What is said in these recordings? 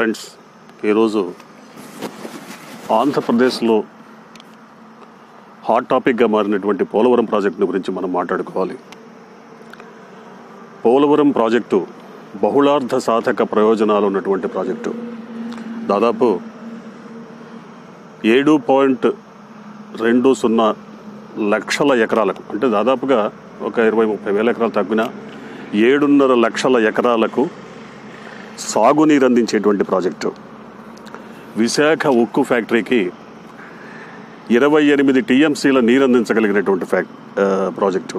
friends ఈరోజు ఆంధ్రప్రదేశ్లో hot టాపిక్గా మారినటువంటి పోలవరం ప్రాజెక్టును గురించి మనం మాట్లాడుకోవాలి పోలవరం ప్రాజెక్టు బహుళార్థ సాధక ప్రయోజనాలు ఉన్నటువంటి ప్రాజెక్టు దాదాపు ఏడు పాయింట్ రెండు సున్నా లక్షల ఎకరాలకు అంటే దాదాపుగా ఒక ఇరవై ముప్పై వేల ఎకరాలు తగ్గిన ఏడున్నర లక్షల ఎకరాలకు సాగునీరు అందించేటువంటి ప్రాజెక్టు విశాఖ ఉక్కు ఫ్యాక్టరీకి ఇరవై ఎనిమిది టీఎంసీల నీరు అందించగలిగినటువంటి ఫ్యాక్ ఆ, ప్రాజెక్టు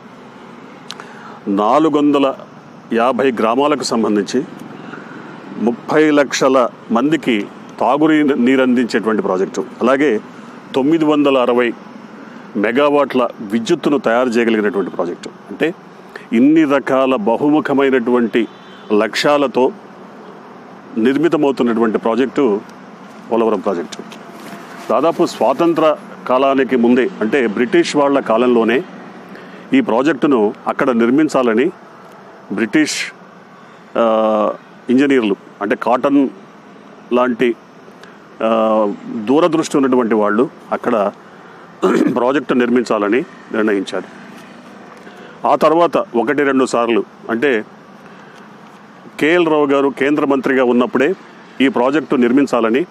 నాలుగు వందల యాభై గ్రామాలకు సంబంధించి ముప్పై లక్షల మందికి తాగునీ నీరు అందించేటువంటి ప్రాజెక్టు అలాగే తొమ్మిది వందల అరవై మెగావాట్ల విద్యుత్తును తయారు చేయగలిగినటువంటి ప్రాజెక్టు అంటే ఇన్ని రకాల బహుముఖమైనటువంటి లక్ష్యాలతో నిర్మితమవుతున్నటువంటి ప్రాజెక్టు పోలవరం ప్రాజెక్టు దాదాపు స్వాతంత్ర కాలానికి ముందే అంటే బ్రిటిష్ వాళ్ళ కాలంలోనే ఈ ప్రాజెక్టును అక్కడ నిర్మించాలని బ్రిటిష్ ఆ, ఇంజనీర్లు అంటే కాటన్ లాంటి ఆ, దూరదృష్టి ఉన్నటువంటి వాళ్ళు అక్కడ ప్రాజెక్టు నిర్మించాలని నిర్ణయించారు ఆ తర్వాత ఒకటి రెండు సార్లు అంటే కేఎల్ రావు గారు కేంద్ర మంత్రిగా ఉన్నప్పుడే ఈ ప్రాజెక్టు నిర్మించాలని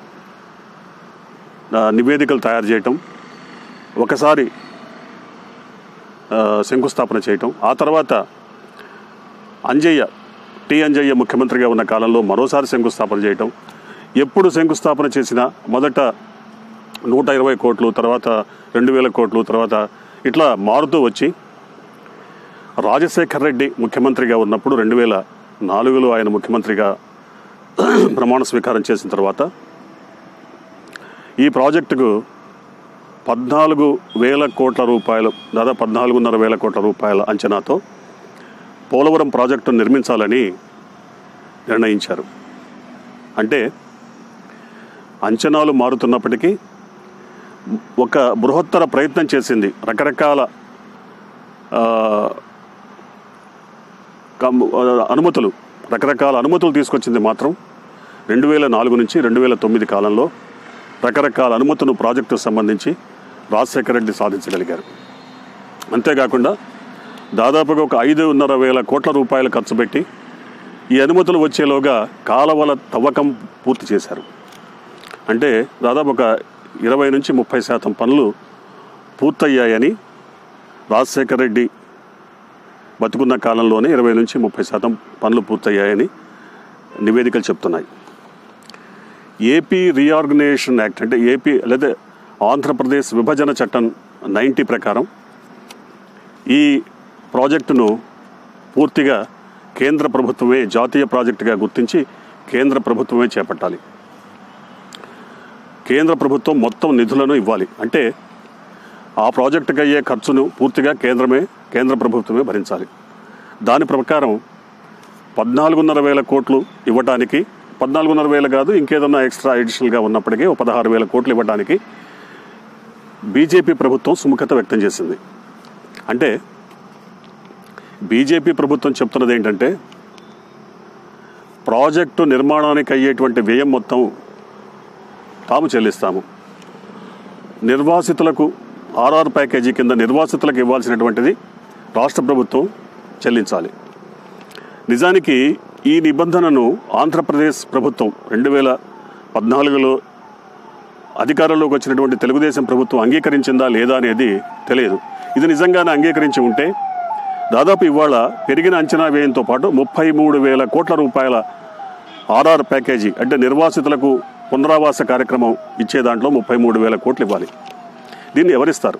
ఆ, నివేదికలు తయారు చేయటం ఒకసారి ఆ, శంకుస్థాపన చేయటం ఆ తర్వాత అంజయ్య టి అంజయ్య ముఖ్యమంత్రిగా ఉన్న కాలంలో మరోసారి శంకుస్థాపన చేయటం ఎప్పుడు శంకుస్థాపన చేసినా మొదట నూట ఇరవై కోట్లు తర్వాత రెండు వేల కోట్లు తర్వాత ఇట్లా మారుతూ వచ్చి రాజశేఖర్ రెడ్డి ముఖ్యమంత్రిగా ఉన్నప్పుడు రెండు వేల నాలుగులో ఆయన ముఖ్యమంత్రిగా ప్రమాణ స్వీకారం చేసిన తర్వాత ఈ ప్రాజెక్టుకు పద్నాలుగు వేల కోట్ల రూపాయలు దాదాపు పద్నాలుగున్నర వేల కోట్ల రూపాయల అంచనాతో పోలవరం ప్రాజెక్టును నిర్మించాలని నిర్ణయించారు అంటే అంచనాలు మారుతున్నప్పటికీ ఒక బృహత్తర ప్రయత్నం చేసింది రకరకాల ఆ, కం- అనుమతులు రకరకాల అనుమతులు తీసుకొచ్చింది మాత్రం రెండు వేల నాలుగు నుంచి రెండు వేల తొమ్మిది కాలంలో రకరకాల అనుమతులు ప్రాజెక్టుకు సంబంధించి రాజశేఖర రెడ్డి సాధించగలిగారు అంతేకాకుండా దాదాపుగా ఒక ఐదున్నర వేల కోట్ల రూపాయలు ఖర్చు పెట్టి ఈ అనుమతులు వచ్చేలోగా కాలవల తవ్వకం పూర్తి చేశారు అంటే దాదాపు ఒక ఇరవై నుంచి ముప్పై శాతం పనులు పూర్తయ్యాయని రాజశేఖర రెడ్డి బతుకున్న కాలంలోనే ఇరవై నుంచి ముప్పై శాతం పనులు పూర్తయ్యాయని నివేదికలు చెప్తున్నాయి ఏపీ రీఆర్గనైజేషన్ యాక్ట్ అంటే ఏపీ లేదా ఆంధ్రప్రదేశ్ విభజన చట్టం నైంటీ ప్రకారం ఈ ప్రాజెక్టును పూర్తిగా కేంద్ర ప్రభుత్వమే జాతీయ ప్రాజెక్టుగా గుర్తించి కేంద్ర ప్రభుత్వమే చేపట్టాలి కేంద్ర ప్రభుత్వం మొత్తం నిధులను ఇవ్వాలి అంటే ఆ ప్రాజెక్టుకి అయ్యే ఖర్చును పూర్తిగా కేంద్రమే కేంద్ర ప్రభుత్వమే భరించాలి దాని ప్రకారం పద్నాలుగున్నర వేల కోట్లు ఇవ్వడానికి పద్నాలుగున్నర వేలు కాదు ఇంకేదన్నా ఎక్స్ట్రా అడిషనల్గా ఉన్నప్పటికీ ఒక పదహారు వేల కోట్లు ఇవ్వడానికి బీజేపీ ప్రభుత్వం సుముఖత వ్యక్తం చేసింది అంటే బీజేపీ ప్రభుత్వం చెప్తున్నది ఏంటంటే ప్రాజెక్టు నిర్మాణానికి అయ్యేటువంటి వ్యయం మొత్తం తాము చెల్లిస్తాము నిర్వాసితులకు ఆర్ఆర్ ప్యాకేజీ కింద నిర్వాసితులకు ఇవ్వాల్సినటువంటిది రాష్ట్ర ప్రభుత్వం చెల్లించాలి నిజానికి ఈ నిబంధనను ఆంధ్రప్రదేశ్ ప్రభుత్వం రెండు వేల పద్నాలుగులో అధికారంలోకి వచ్చినటువంటి తెలుగుదేశం ప్రభుత్వం అంగీకరించిందా లేదా అనేది తెలియదు ఇది నిజంగానే అంగీకరించి ఉంటే దాదాపు ఇవాళ పెరిగిన అంచనా వ్యయంతో పాటు ముప్పై మూడు వేల కోట్ల రూపాయల ఆర్ఆర్ ప్యాకేజీ అంటే నిర్వాసితులకు పునరావాస కార్యక్రమం ఇచ్చే దాంట్లో ముప్పై మూడు వేల కోట్లు ఇవ్వాలి దీన్ని ఎవరిస్తారు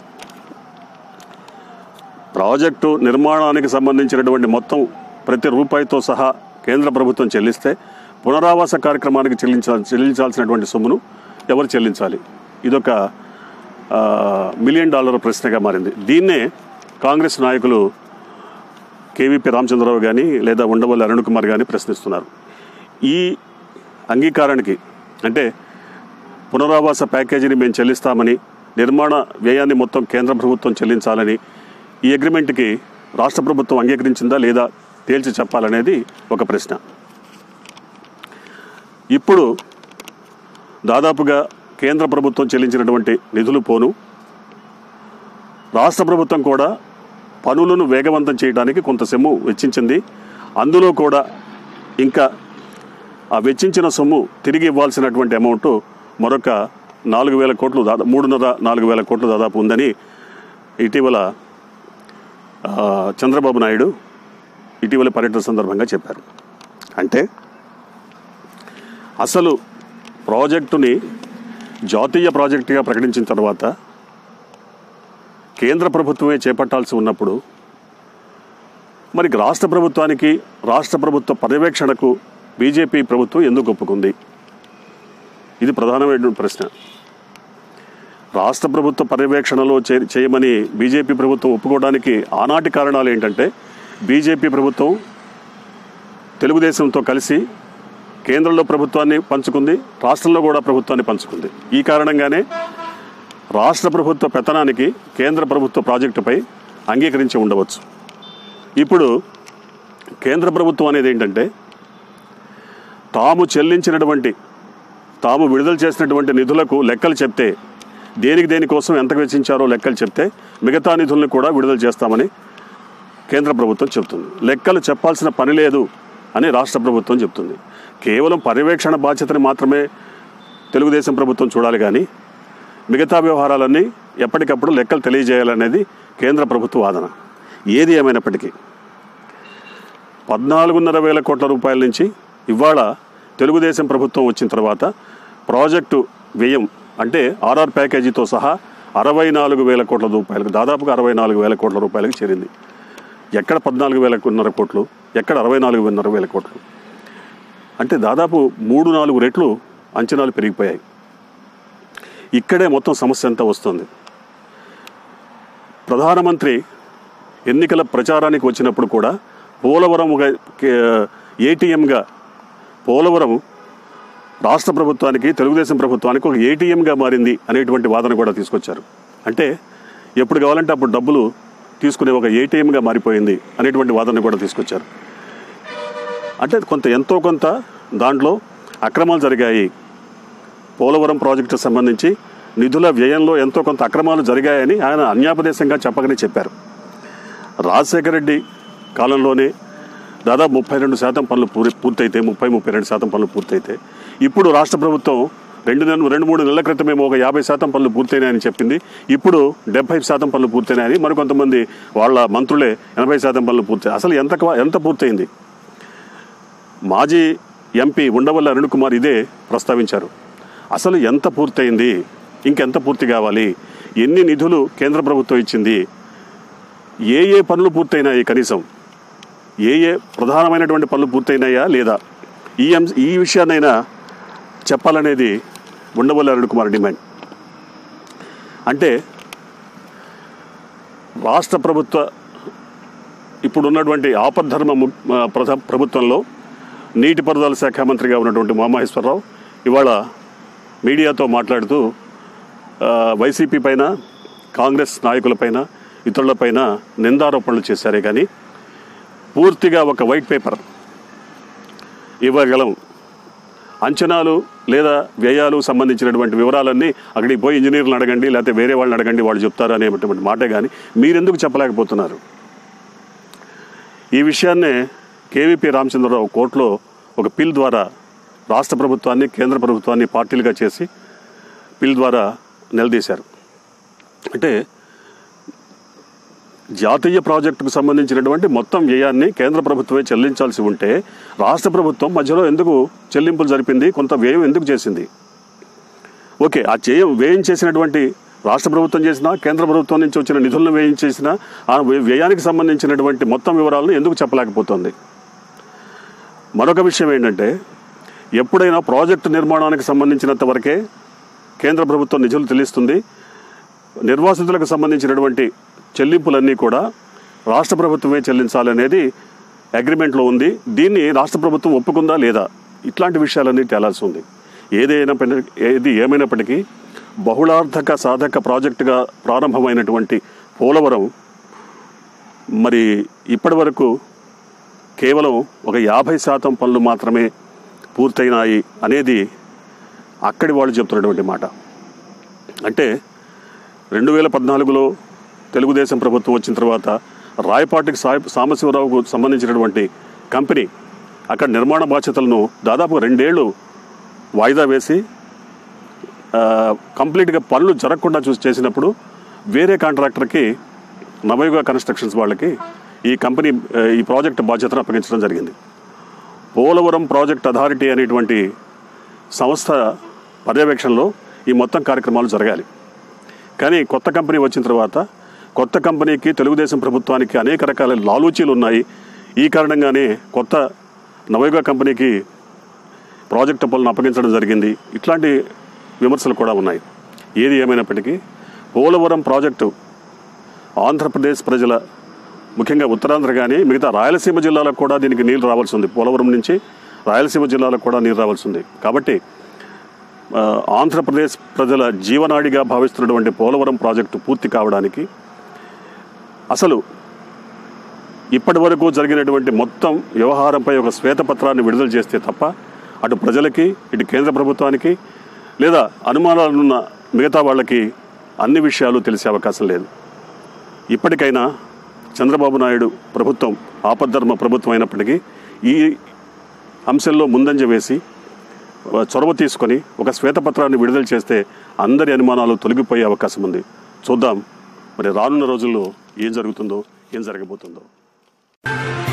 ప్రాజెక్టు నిర్మాణానికి సంబంధించినటువంటి మొత్తం ప్రతి రూపాయితో సహా కేంద్ర ప్రభుత్వం చెల్లిస్తే పునరావాస కార్యక్రమానికి చెల్లించాల్ చెల్లించాల్సినటువంటి సొమ్మును ఎవరు చెల్లించాలి ఇదొక ఆ, మిలియన్ డాలర్ ప్రశ్నగా మారింది దీన్నే కాంగ్రెస్ నాయకులు కేవీపీ రామచంద్రరావు కానీ లేదా ఉండవల్లి అరుణ్ కుమార్ కానీ ప్రశ్నిస్తున్నారు ఈ అంగీకారానికి అంటే పునరావాస ప్యాకేజీని మేము చెల్లిస్తామని నిర్మాణ వ్యయాన్ని మొత్తం కేంద్ర ప్రభుత్వం చెల్లించాలని ఈ అగ్రిమెంట్కి రాష్ట్ర ప్రభుత్వం అంగీకరించిందా లేదా తేల్చి చెప్పాలనేది ఒక ప్రశ్న ఇప్పుడు దాదాపుగా కేంద్ర ప్రభుత్వం చెల్లించినటువంటి నిధులు పోను రాష్ట్ర ప్రభుత్వం కూడా పనులను వేగవంతం చేయడానికి కొంత సొమ్ము వెచ్చించింది అందులో కూడా ఇంకా ఆ వెచ్చించిన సొమ్ము తిరిగి ఇవ్వాల్సినటువంటి అమౌంట్ మరొక నాలుగు వేల కోట్లు దాదా మూడున్నర నాలుగు వేల కోట్లు దాదాపు ఉందని ఇటీవల ఆ, చంద్రబాబు నాయుడు ఇటీవల పర్యటన సందర్భంగా చెప్పారు అంటే అసలు ప్రాజెక్టుని జాతీయ ప్రాజెక్టుగా ప్రకటించిన తర్వాత కేంద్ర ప్రభుత్వమే చేపట్టాల్సి ఉన్నప్పుడు మరి రాష్ట్ర ప్రభుత్వానికి రాష్ట్ర ప్రభుత్వ పర్యవేక్షణకు బీజేపీ ప్రభుత్వం ఎందుకు ఒప్పుకుంది ఇది ప్రధానమైనటువంటి ప్రశ్న రాష్ట్ర ప్రభుత్వ పర్యవేక్షణలో చే చేయమని బీజేపీ ప్రభుత్వం ఒప్పుకోవడానికి ఆనాటి కారణాలు ఏంటంటే బీజేపీ ప్రభుత్వం తెలుగుదేశంతో కలిసి కేంద్రంలో ప్రభుత్వాన్ని పంచుకుంది రాష్ట్రంలో కూడా ప్రభుత్వాన్ని పంచుకుంది ఈ కారణంగానే రాష్ట్ర ప్రభుత్వ పెత్తనానికి కేంద్ర ప్రభుత్వ ప్రాజెక్టుపై అంగీకరించి ఉండవచ్చు ఇప్పుడు కేంద్ర ప్రభుత్వం అనేది ఏంటంటే తాము చెల్లించినటువంటి తాము విడుదల చేసినటువంటి నిధులకు లెక్కలు చెప్తే దేనికి దేనికోసం ఎంత వెచ్చించారో లెక్కలు చెప్తే మిగతా నిధులను కూడా విడుదల చేస్తామని కేంద్ర ప్రభుత్వం చెబుతుంది లెక్కలు చెప్పాల్సిన పని లేదు అని రాష్ట్ర ప్రభుత్వం చెప్తుంది కేవలం పర్యవేక్షణ బాధ్యతని మాత్రమే తెలుగుదేశం ప్రభుత్వం చూడాలి కానీ మిగతా వ్యవహారాలన్నీ ఎప్పటికప్పుడు లెక్కలు తెలియజేయాలనేది కేంద్ర ప్రభుత్వ వాదన ఏది ఏమైనప్పటికీ పద్నాలుగున్నర వేల కోట్ల రూపాయల నుంచి ఇవాళ తెలుగుదేశం ప్రభుత్వం వచ్చిన తర్వాత ప్రాజెక్టు వ్యయం అంటే ఆర్ఆర్ ప్యాకేజీతో సహా అరవై నాలుగు వేల కోట్ల రూపాయలకు దాదాపుగా అరవై నాలుగు వేల కోట్ల రూపాయలకు చేరింది ఎక్కడ పద్నాలుగు వేలన్నర కోట్లు ఎక్కడ అరవై నాలుగున్నర వేల కోట్లు అంటే దాదాపు మూడు నాలుగు రెట్లు అంచనాలు పెరిగిపోయాయి ఇక్కడే మొత్తం సమస్య అంతా వస్తుంది ప్రధానమంత్రి ఎన్నికల ప్రచారానికి వచ్చినప్పుడు కూడా పోలవరం ఒక ఏటీఎంగా పోలవరం రాష్ట్ర ప్రభుత్వానికి తెలుగుదేశం ప్రభుత్వానికి ఒక ఏటీఎంగా మారింది అనేటువంటి వాదన కూడా తీసుకొచ్చారు అంటే ఎప్పుడు కావాలంటే అప్పుడు డబ్బులు తీసుకునే ఒక ఏటీఎంగా మారిపోయింది అనేటువంటి వాదన కూడా తీసుకొచ్చారు అంటే కొంత ఎంతో కొంత దాంట్లో అక్రమాలు జరిగాయి పోలవరం ప్రాజెక్టుకు సంబంధించి నిధుల వ్యయంలో ఎంతో కొంత అక్రమాలు జరిగాయని ఆయన అన్యాపదేశంగా చెప్పకనే చెప్పారు రాజశేఖర రెడ్డి కాలంలోనే దాదాపు ముప్పై రెండు శాతం పనులు పూరి పూర్తయితే ముప్పై ముప్పై రెండు శాతం పనులు పూర్తయితే ఇప్పుడు రాష్ట్ర ప్రభుత్వం రెండు నెలలు రెండు మూడు నెలల క్రితమేమో ఒక యాభై శాతం పనులు పూర్తయినాయని చెప్పింది ఇప్పుడు డెబ్బై శాతం పనులు పూర్తయినాయని మరికొంతమంది వాళ్ళ మంత్రులే ఎనభై శాతం పనులు పూర్తయి అసలు ఎంత కా- ఎంత పూర్తయింది మాజీ ఎంపీ ఉండవల్లి అరుణ్ కుమార్ ఇదే ప్రస్తావించారు అసలు ఎంత పూర్తయింది ఇంకెంత పూర్తి కావాలి ఎన్ని నిధులు కేంద్ర ప్రభుత్వం ఇచ్చింది ఏ ఏ పనులు పూర్తయినాయి కనీసం ఏ ఏ ప్రధానమైనటువంటి పనులు పూర్తయినాయా లేదా ఈ అంశ ఈ విషయాన్నైనా చెప్పాలనేది ఉండవల్లి అరుణ్ కుమార్ డిమాండ్ అంటే రాష్ట్ర ప్రభుత్వ ఇప్పుడున్నటువంటి ఆపద్ధర్మ ము- ఆ, ప్రధ- ప్రభుత్వంలో నీటిపారుదల శాఖ మంత్రిగా ఉన్నటువంటి ఉమామహేశ్వరరావు ఇవాళ మీడియాతో మాట్లాడుతూ ఆ, వైసీపీ పైన కాంగ్రెస్ నాయకులపైన ఇతరులపైన నిందారోపణలు చేశారే కానీ పూర్తిగా ఒక వైట్ పేపర్ ఇవ్వగలం అంచనాలు లేదా వ్యయాలు సంబంధించినటువంటి వివరాలన్నీ అక్కడికి పోయి ఇంజనీర్లను అడగండి లేకపోతే వేరే వాళ్ళని అడగండి వాళ్ళు చెప్తారు అనేటువంటి మాటే కానీ మీరెందుకు చెప్పలేకపోతున్నారు ఈ విషయాన్నే కేవీపీ రామచంద్రరావు కోర్టులో ఒక పిల్ ద్వారా రాష్ట్ర ప్రభుత్వాన్ని కేంద్ర ప్రభుత్వాన్ని పార్టీలుగా చేసి పిల్ ద్వారా నిలదీశారు అంటే జాతీయ ప్రాజెక్టుకు సంబంధించినటువంటి మొత్తం వ్యయాన్ని కేంద్ర ప్రభుత్వమే చెల్లించాల్సి ఉంటే రాష్ట్ర ప్రభుత్వం మధ్యలో ఎందుకు చెల్లింపులు జరిపింది కొంత వ్యయం ఎందుకు చేసింది ఓకే ఆ చేయం వ్యయం చేసినటువంటి రాష్ట్ర ప్రభుత్వం చేసినా కేంద్ర ప్రభుత్వం నుంచి వచ్చిన నిధులను వ్యయం చేసినా ఆ వ్య- వ్యయానికి సంబంధించినటువంటి మొత్తం వివరాలను ఎందుకు చెప్పలేకపోతుంది మరొక విషయం ఏంటంటే ఎప్పుడైనా ప్రాజెక్టు నిర్మాణానికి సంబంధించినంత వరకే కేంద్ర ప్రభుత్వం నిధులు చెల్లిస్తుంది నిర్వాసితులకు సంబంధించినటువంటి చెల్లింపులన్నీ కూడా రాష్ట్ర ప్రభుత్వమే చెల్లించాలనేది అగ్రిమెంట్లో ఉంది దీన్ని రాష్ట్ర ప్రభుత్వం ఒప్పుకుందా లేదా ఇట్లాంటి విషయాలన్నీ తేలాల్సి ఉంది ఏదైనా ఏది ఏమైనప్పటికీ బహుళార్థక సాధక ప్రాజెక్టుగా ప్రారంభమైనటువంటి పోలవరం మరి ఇప్పటి వరకు కేవలం ఒక యాభై శాతం పనులు మాత్రమే పూర్తయినాయి అనేది అక్కడి వాళ్ళు చెప్తున్నటువంటి మాట అంటే రెండు వేల పద్నాలుగులో తెలుగుదేశం ప్రభుత్వం వచ్చిన తర్వాత రాయపాటికి సాయి సాంబశివరావుకు సంబంధించినటువంటి కంపెనీ అక్కడ నిర్మాణ బాధ్యతలను దాదాపు రెండేళ్లు వాయిదా వేసి ఆ, కంప్లీట్గా పనులు జరగకుండా చూసి చేసినప్పుడు వేరే కాంట్రాక్టర్కి నవయుగ కన్స్ట్రక్షన్స్ వాళ్ళకి ఈ కంపెనీ ఆ, ఈ ప్రాజెక్ట్ బాధ్యతను అప్పగించడం జరిగింది పోలవరం ప్రాజెక్ట్ అథారిటీ అనేటువంటి సంస్థ పర్యవేక్షణలో ఈ మొత్తం కార్యక్రమాలు జరగాలి కానీ కొత్త కంపెనీ వచ్చిన తర్వాత కొత్త కంపెనీకి తెలుగుదేశం ప్రభుత్వానికి అనేక రకాల లాలూచీలు ఉన్నాయి ఈ కారణంగానే కొత్త నవయుగ కంపెనీకి ప్రాజెక్టు పనులను అప్పగించడం జరిగింది ఇట్లాంటి విమర్శలు కూడా ఉన్నాయి ఏది ఏమైనప్పటికీ పోలవరం ప్రాజెక్టు ఆంధ్రప్రదేశ్ ప్రజల ముఖ్యంగా ఉత్తరాంధ్ర కానీ మిగతా రాయలసీమ జిల్లాలకు కూడా దీనికి నీళ్ళు రావాల్సి ఉంది పోలవరం నుంచి రాయలసీమ జిల్లాలకు కూడా నీరు రావాల్సి ఉంది కాబట్టి ఆ, ఆంధ్రప్రదేశ్ ప్రజల జీవనాడిగా భావిస్తున్నటువంటి పోలవరం ప్రాజెక్టు పూర్తి కావడానికి అసలు ఇప్పటి వరకు జరిగినటువంటి మొత్తం వ్యవహారంపై ఒక శ్వేతపత్రాన్ని విడుదల చేస్తే తప్ప అటు ప్రజలకి ఇటు కేంద్ర ప్రభుత్వానికి లేదా అనుమానాలున్న మిగతా వాళ్ళకి అన్ని విషయాలు తెలిసే అవకాశం లేదు ఇప్పటికైనా చంద్రబాబు నాయుడు ప్రభుత్వం ఆపద్ధర్మ ప్రభుత్వం అయినప్పటికీ ఈ అంశంలో ముందంజ వేసి ఆ, చొరవ తీసుకొని ఒక శ్వేతపత్రాన్ని విడుదల చేస్తే అందరి అనుమానాలు తొలగిపోయే అవకాశం ఉంది చూద్దాం మరి రానున్న రోజుల్లో ఏం జరుగుతుందో ఏం జరగబోతుందో